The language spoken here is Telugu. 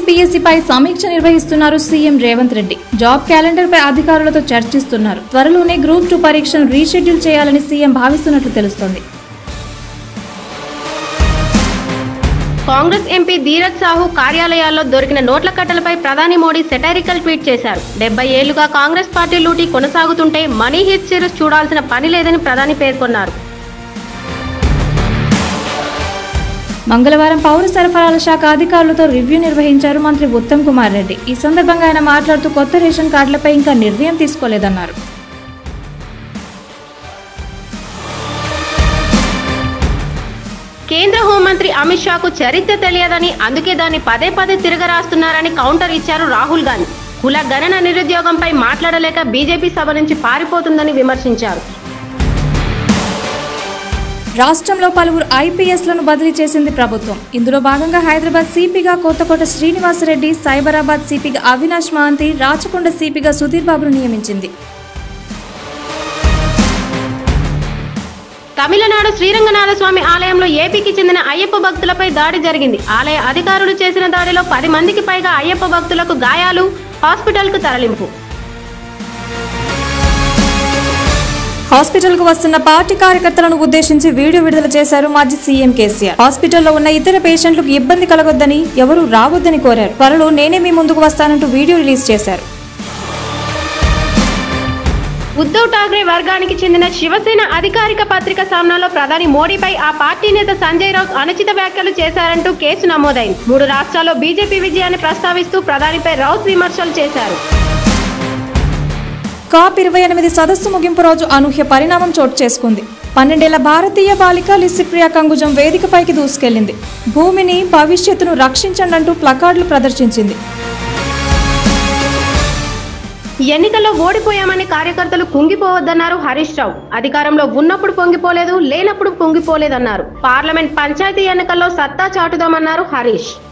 టీఎస్పీఎస్సీపై సమీక్ష నిర్వహిస్తున్నారు CM Revanth Reddy job calendar పై అధికారులతో చర్చిస్తున్నారు త్వరలోనే గ్రూప్ టూ పరీక్షను రీషెడ్యూల్ చేయాలని సీఎం భావిస్తున్నట్లు తెలుస్తోంది కాంగ్రెస్ ఎంపీ ధీరజ్ సాహు కార్యాలయాల్లో దొరికిన నోట్ల కట్టలపై ప్రధాని మోడీ సెటైరికల్ ట్వీట్ చేశారు డెబ్బై ఏళ్లుగా కాంగ్రెస్ పార్టీ లూటీ కొనసాగుతుంటే మనీ హిట్ సిరీస్ చూడాల్సిన పని లేదని ప్రధాని పేర్కొన్నారు మంగళవారం పౌర సరఫరాల శాఖ అధికారులతో రివ్యూ నిర్వహించారు మంత్రి ఉత్తమ్ కుమార్ రెడ్డి ఈ సందర్భంగా ఆయన మాట్లాడుతూ కొత్త రేషన్ కార్డులపై ఇంకా నిర్ణయం తీసుకోలేదన్నారు కేంద్ర హోంమంత్రి అమిత్ షాకు చరిత్ర తెలియదని అందుకే దాన్ని పదే పదే తిరగరాస్తున్నారని కౌంటర్ ఇచ్చారు రాహుల్ గాంధీ కుల గణన నిరుద్యోగంపై మాట్లాడలేక బీజేపీ సభ నుంచి పారిపోతుందని విమర్శించారు రాష్ట్రంలో పలువురు ఐపీఎస్లను బదిలీ చేసింది ప్రభుత్వం ఇందులో భాగంగా హైదరాబాద్ సిపిగా కొత్తకోట శ్రీనివాసరెడ్డి సైబరాబాద్ సిపిగా అవినాష్ మహంతి రాచకొండ సిపిగా సుధీర్ బాబును నియమించింది తమిళనాడు శ్రీరంగనాథ స్వామి ఆలయంలో ఏపీకి చెందిన అయ్యప్ప భక్తులపై దాడి జరిగింది ఆలయ అధికారులు చేసిన దాడిలో పది మందికి పైగా అయ్యప్ప భక్తులకు గాయాలు హాస్పిటల్కు తరలింపు హాస్పిటల్ కు వస్తున్న పార్టీ కార్యకర్తలను ఉద్దేశించి వీడియో విడుదల చేశారు మాజీ సీఎం కేసీఆర్ హాస్పిటల్లో ఉన్న ఇతర పేషెంట్లకు ఇబ్బంది కలగొద్దని ఎవరూ రావద్దని కోరారు త్వరలో నేనే మీ ముందుకు వస్తానంటూ వీడియో రిలీజ్ చేశారు ఉద్ధవ్ ఠాక్రే వర్గానికి చెందిన శివసేన అధికారిక పత్రిక సామ్నాలో ప్రధాని మోడీపై ఆ పార్టీ నేత సంజయ్ రావుత్ అనుచిత వ్యాఖ్యలు చేశారంటూ కేసు నమోదైంది మూడు రాష్ట్రాల్లో బీజేపీ విజయాన్ని ప్రస్తావిస్తూ ప్రధానిపై రౌత్ విమర్శలు చేశారు కాప్ ఇరవై ఎనిమిది సదస్సు ముగింపు రోజు అనూహ్య పరిణామం చోటు చేసుకుంది పన్నెండేళ్ల భారతీయ బాలిక లిసిప్రియా కంగుజం వేదికపైకి దూసుకెళ్లింది భూమిని భవిష్యత్తును రక్షించండి అంటూ ప్లకార్డులు ప్రదర్శించింది ఎన్నికల్లో ఓడిపోయామని కార్యకర్తలు కుంగిపోవద్దన్నారు హరీష్ రావు అధికారంలో ఉన్నప్పుడు పొంగిపోలేదు లేనప్పుడు కుంగిపోలేదన్నారు పార్లమెంట్ పంచాయతీ ఎన్నికల్లో సత్తా చాటుదామన్నారు హరీష్